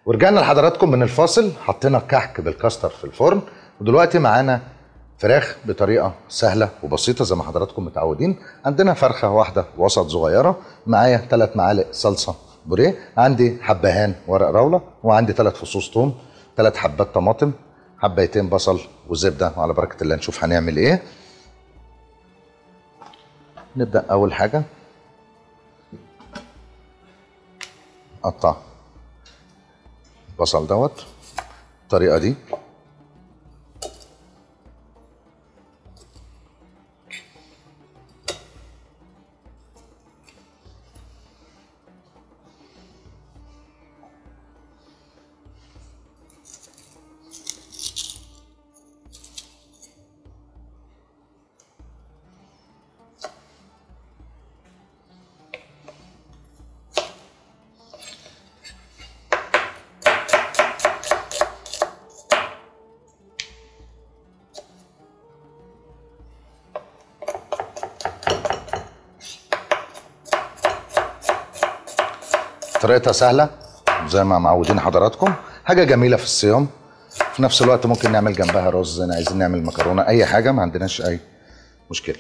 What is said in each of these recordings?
ورجعنا لحضراتكم من الفاصل حطينا كحك بالكاستر في الفرن ودلوقتي معانا فراخ بطريقه سهله وبسيطه زي ما حضراتكم متعودين عندنا فرخه واحده وسط صغيره معايا ثلاث معالق صلصه بوريه عندي حبهان ورق راوله وعندي ثلاث فصوص ثوم ثلاث حبات طماطم حبايتين بصل وزبده وعلى بركه الله نشوف هنعمل ايه نبدا اول حاجه قطع البصل دوت الطريقه دي طريقتها سهله زي ما معودين حضراتكم حاجه جميله في الصيام في نفس الوقت ممكن نعمل جنبها رز عايزين نعمل مكرونه اي حاجه ما عندناش اي مشكله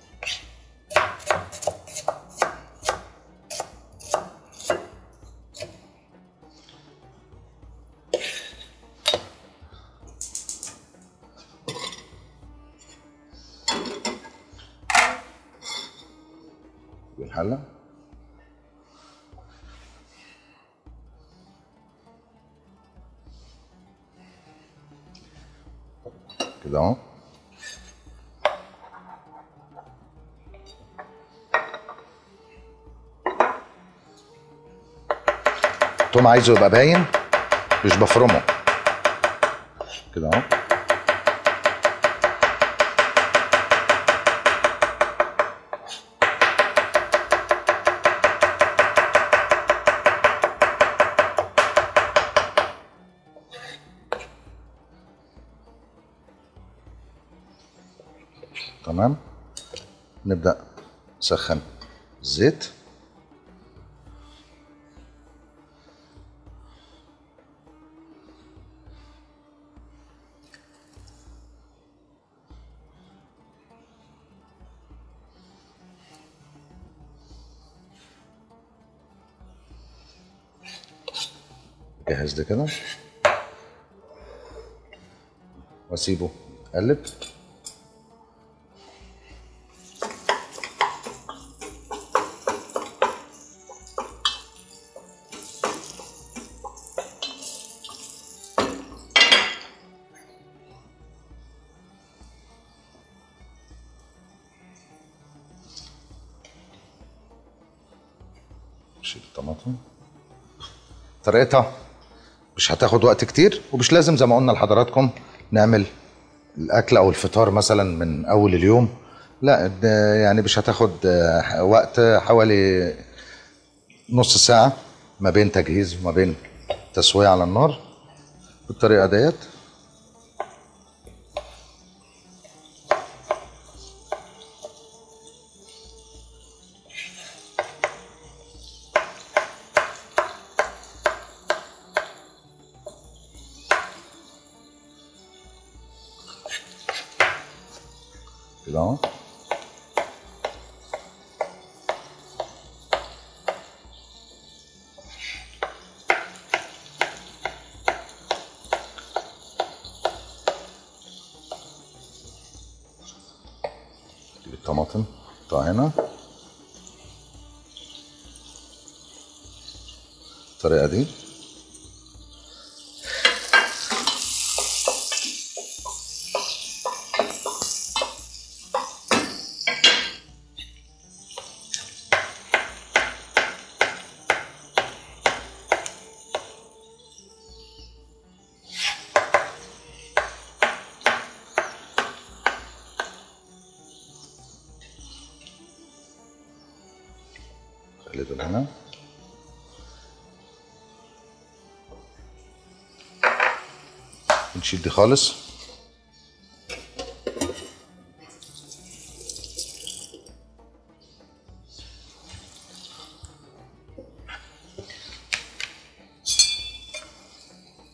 الحله كده اهو التوم عايزه يبقى باين مش بفرمه كده اهو تمام نبدأ نسخن الزيت جهز ده كده واسيبه اقلب شيل الطماطم طريقتها مش هتاخد وقت كتير ومش لازم زي ما قلنا لحضراتكم نعمل الاكل او الفطار مثلا من اول اليوم لا ده يعني مش هتاخد آه، وقت حوالي نص ساعة ما بين تجهيز وما بين تسوية على النار بالطريقة ديت كده اهو نجيب الطماطم نحطها هنا الطريقة دي خلي دول هنا نشيل دي خالص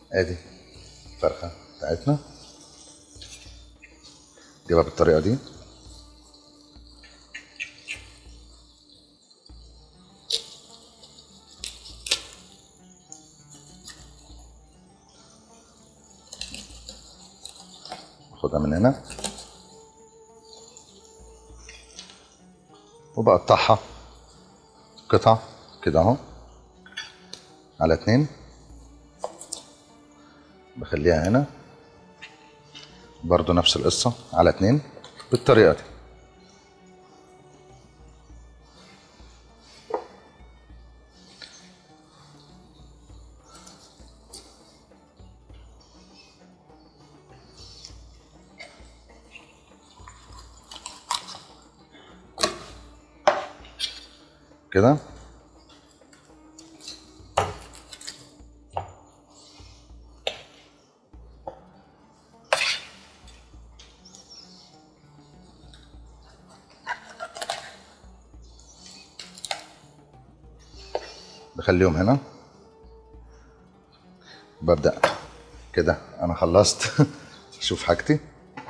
ادي الفرخه بتاعتنا نجيبها بالطريقه دي خدها من هنا وبقطعها قطع كده اهو على اتنين بخليها هنا برضو نفس القصة على اتنين بالطريقة دي كده بخليهم هنا ببدأ كده أنا خلصت أشوف حاجتي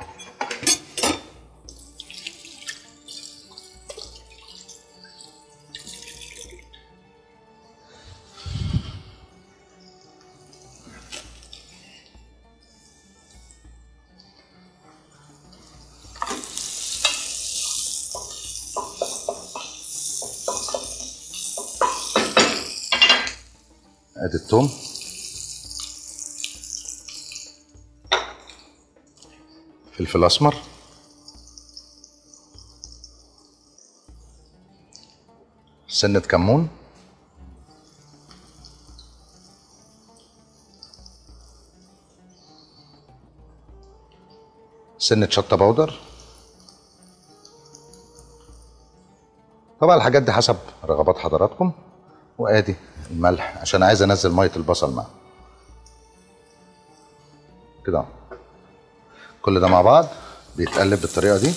ادي التوم فلفل اسمر سنة كمون سنة شطة بودر طبعا الحاجات دي حسب رغبات حضراتكم وادي الملح عشان عايز انزل ميه البصل معاه كده كل ده مع بعض بيتقلب بالطريقه دي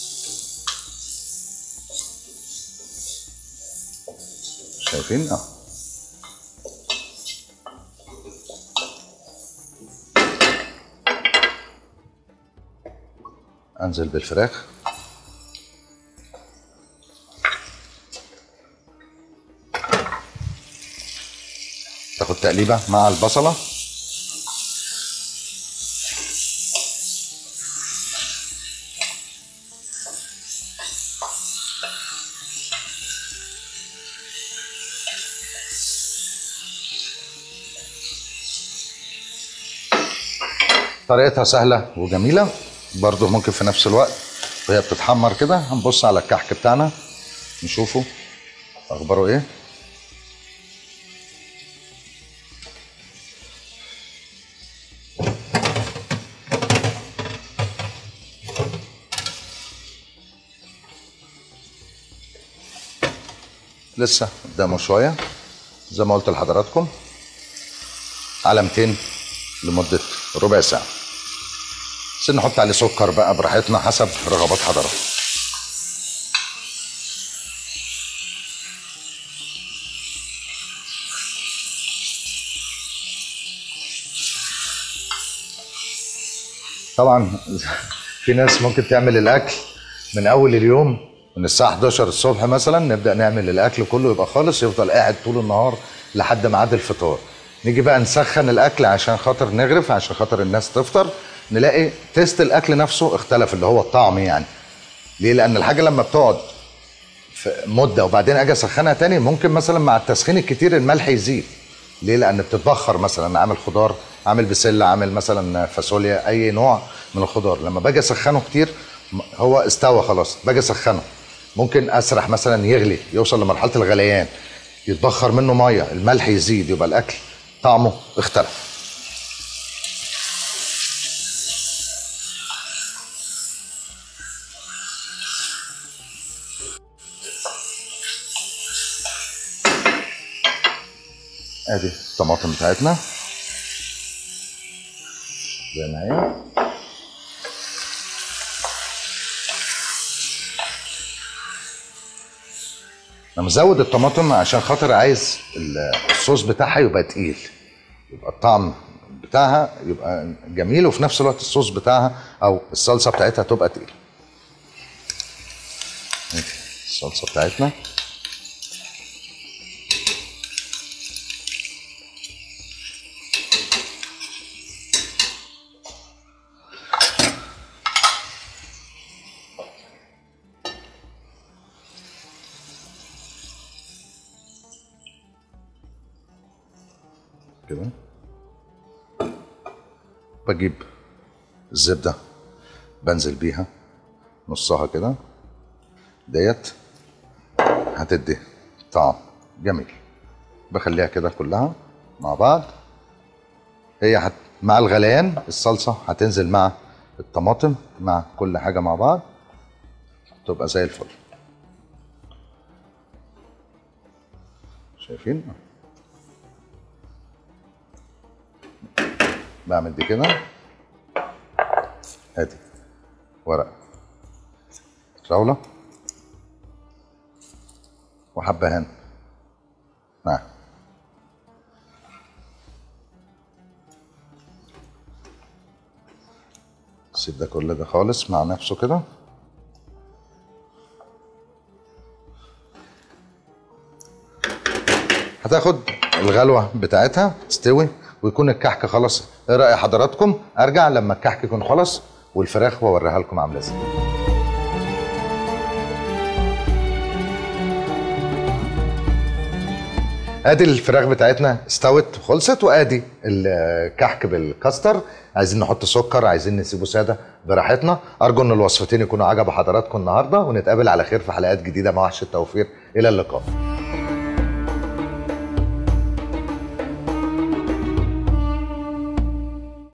شايفين اه انزل بالفراخ تاخد تقليبه مع البصله طريقتها سهله وجميله برضو ممكن في نفس الوقت وهي بتتحمر كده هنبص على الكحك بتاعنا نشوفه اخباره ايه لسه قدامه شويه زي ما قلت لحضراتكم على 200 لمده ربع ساعه بس نحط عليه سكر بقى براحتنا حسب رغبات حضراتكم طبعا في ناس ممكن تعمل الاكل من اول اليوم من الساعه 11 الصبح مثلا نبدا نعمل الاكل كله يبقى خالص يفضل قاعد طول النهار لحد ميعاد الفطار نيجي بقى نسخن الاكل عشان خاطر نغرف عشان خاطر الناس تفطر نلاقي تيست الاكل نفسه اختلف اللي هو الطعم يعني ليه لان الحاجه لما بتقعد في مده وبعدين اجي اسخنها تاني ممكن مثلا مع التسخين الكتير الملح يزيد ليه لان بتتبخر مثلا عامل خضار عامل بسله عامل مثلا فاصوليا اي نوع من الخضار لما باجي اسخنه كتير هو استوى خلاص باجي اسخنه ممكن اسرح مثلا يغلي يوصل لمرحله الغليان يتبخر منه ميه الملح يزيد يبقى الاكل طعمه اختلف ادي الطماطم بتاعتنا زي ما هي انا مزود الطماطم عشان خاطر عايز ال- الصوص بتاعها يبقى تقيل يبقى الطعم بتاعها يبقى جميل وفي نفس الوقت الصوص بتاعها او الصلصه بتاعتها تبقى تقيله الصلصه بتاعتنا كده بجيب الزبدة بنزل بيها نصها كده ديت هتدي طعم جميل بخليها كده كلها مع بعض هي هت... مع الغليان الصلصة هتنزل مع الطماطم مع كل حاجة مع بعض تبقى زي الفل شايفين بعمل دي كده ادي ورق فراولة وحبهان نعم سيب ده كل ده خالص مع نفسه كده هتاخد الغلوة بتاعتها تستوي ويكون الكحك خلاص ايه رأي حضراتكم ارجع لما الكحك يكون خلص والفراخ واوريها لكم عامله ازاي ادي الفراخ بتاعتنا استوت وخلصت وادي الكحك بالكاستر عايزين نحط سكر عايزين نسيبه ساده براحتنا ارجو ان الوصفتين يكونوا عجبوا حضراتكم النهارده ونتقابل على خير في حلقات جديده مع وحش التوفير الى اللقاء